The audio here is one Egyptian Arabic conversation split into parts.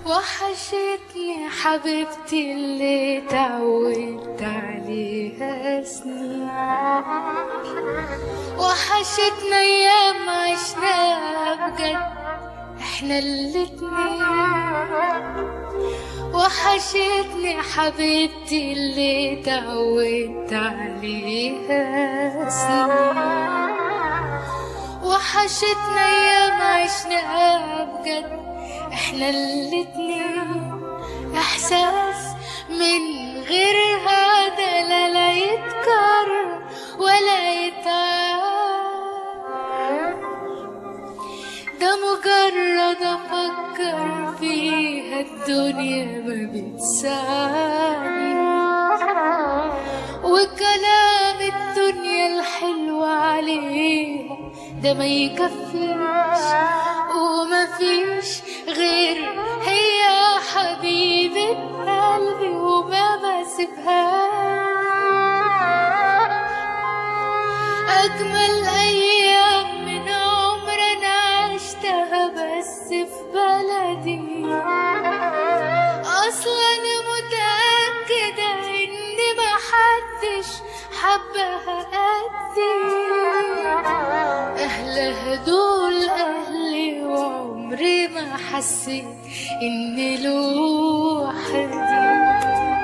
وحشتني حبيبتي اللي تعودت عليها سنين وحشتنا ايام عشناها بجد احنا الاتنين وحشتني حبيبتي اللي تعودت عليها سنين وحشتنا ايام عشناها بجد احنا الاتنين احساس من غير هذا لا لا يتكرر ولا يتعاد ده مجرد افكر فيها الدنيا ما بتسعني وكلام الدنيا الحلو عليها ده ما يكفيش وما فيش غير هي حبيبة قلبي وما بسيبهاش أجمل أيام من عمر أنا عشتها بس في بلدي أصلا أنا متأكدة إن محدش حبها قدي أهلها دول أهلي وعمري ما حسيت إني لوحدي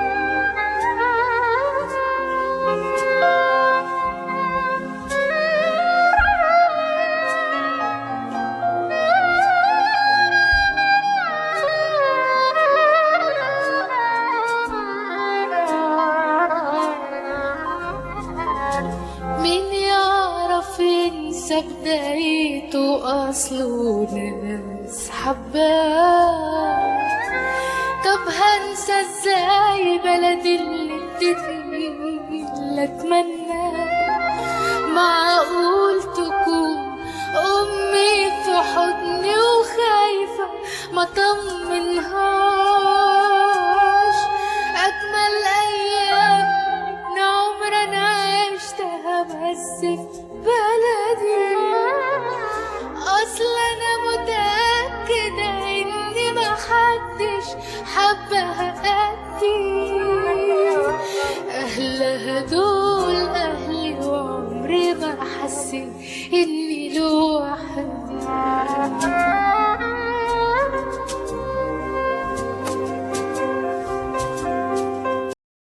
مين يعرف ينسى بدايته أصله ناس حباه طب هنسى ازاي بلدي اللي ادتني اللي اتمنى معقول تكون امي في حضني وخايفه ما طمنهاش اجمل ايام من عمر انا عشتها بس في بلدي اصلا انا متاكده ان محدش حبها قدي اهلها دول اهلي وعمري ما حسيت اني لوحدي